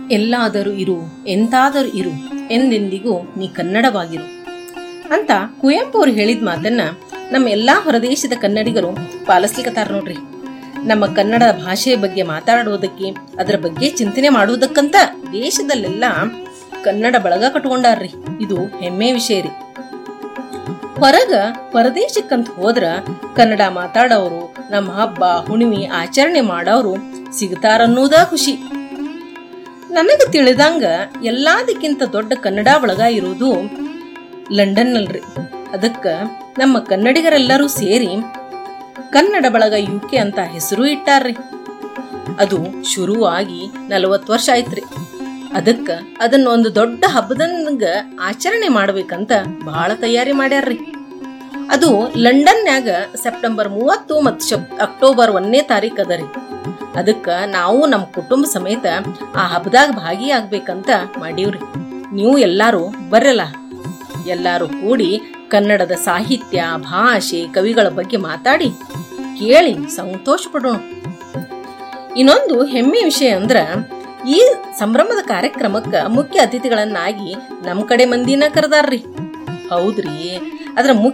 ಎಲ್ಲಾದರೂ ಇರು ಎಂತಾದರೂ ಇರು ಎಂದೆಂದಿಗೂ ನೀ ಕನ್ನಡವಾಗಿರು ಅಂತ ಕುವೆಂಪು ಅವ್ರು ಹೇಳಿದ ಮಾತನ್ನ ನಮ್ಮ ಎಲ್ಲಾ ಹೊರದೇಶದ ಕನ್ನಡಿಗರು ಪಾಲಿಸ್ಲಿಕ್ಕತ್ತಾರ ನೋಡ್ರಿ ನಮ್ಮ ಕನ್ನಡ ಭಾಷೆಯ ಬಗ್ಗೆ ಮಾತಾಡುವುದಕ್ಕೆ ಅದರ ಬಗ್ಗೆ ಚಿಂತನೆ ಮಾಡುವುದಕ್ಕಂತ ದೇಶದಲ್ಲೆಲ್ಲ ಕನ್ನಡ ಬಳಗ ಕಟ್ಕೊಂಡಾರ್ರಿ ಇದು ಹೆಮ್ಮೆ ವಿಷಯ ರೀ ಹೊರಗ ಪರದೇಶಕ್ಕಂತ ಹೋದ್ರ ಕನ್ನಡ ಮಾತಾಡೋರು ನಮ್ಮ ಹಬ್ಬ ಹುಣ್ಣಿಮೆ ಆಚರಣೆ ಮಾಡೋರು ಸಿಗ್ತಾರನ್ನೋದ ಖುಷಿ ನನಗೆ ತಿಳಿದಂಗ ಎಲ್ಲದಕ್ಕಿಂತ ದೊಡ್ಡ ಕನ್ನಡ ಬಳಗ ಇರೋದು ಲಂಡನ್ನಲ್ರಿ ಅದಕ್ಕ ನಮ್ಮ ಕನ್ನಡಿಗರೆಲ್ಲರೂ ಸೇರಿ ಕನ್ನಡ ಬಳಗ ಯುಕೆ ಅಂತ ಹೆಸರು ಇಟ್ಟಾರ್ರಿ ಅದು ಶುರುವಾಗಿ ನಲವತ್ತು ವರ್ಷ ಆಯ್ತ್ರಿ ಅದಕ್ಕ ಅದನ್ನ ಒಂದು ದೊಡ್ಡ ಹಬ್ಬದಂಗ ಆಚರಣೆ ಮಾಡ್ಬೇಕಂತ ಬಹಳ ತಯಾರಿ ಮಾಡ್ಯಾರ್ರಿ ಅದು ಲಂಡನ್ನ್ಯಾಗ ಸೆಪ್ಟೆಂಬರ್ ಮೂವತ್ತು ಮತ್ತು ಶಪ್ ಅಕ್ಟೋಬರ್ ಒಂದನೇ ತಾರೀಕು ಅದ ರೀ ಅದಕ್ಕ ನಾವು ನಮ್ಮ ಕುಟುಂಬ ಸಮೇತ ಆ ಹಬ್ಬದಾಗ ಭಾಗಿಯಾಗ್ಬೇಕಂತ ಮಾಡೀವ್ರಿ ನೀವು ಎಲ್ಲಾರು ಬರಲ್ಲ ಎಲ್ಲಾರು ಕೂಡಿ ಕನ್ನಡದ ಸಾಹಿತ್ಯ ಭಾಷೆ ಕವಿಗಳ ಬಗ್ಗೆ ಮಾತಾಡಿ ಕೇಳಿ ಸಂತೋಷ ಪಡೋಣ ಇನ್ನೊಂದು ಹೆಮ್ಮೆ ವಿಷಯ ಅಂದ್ರ ಈ ಸಂಭ್ರಮದ ಕಾರ್ಯಕ್ರಮಕ್ಕ ಮುಖ್ಯ ಅತಿಥಿಗಳನ್ನಾಗಿ ನಮ್ ಕಡೆ ಮಂದಿನ ಕರೆದಾರ್ರಿ ಹೌದ್ರಿ ಅದ್ರ ಮುಖ್ಯ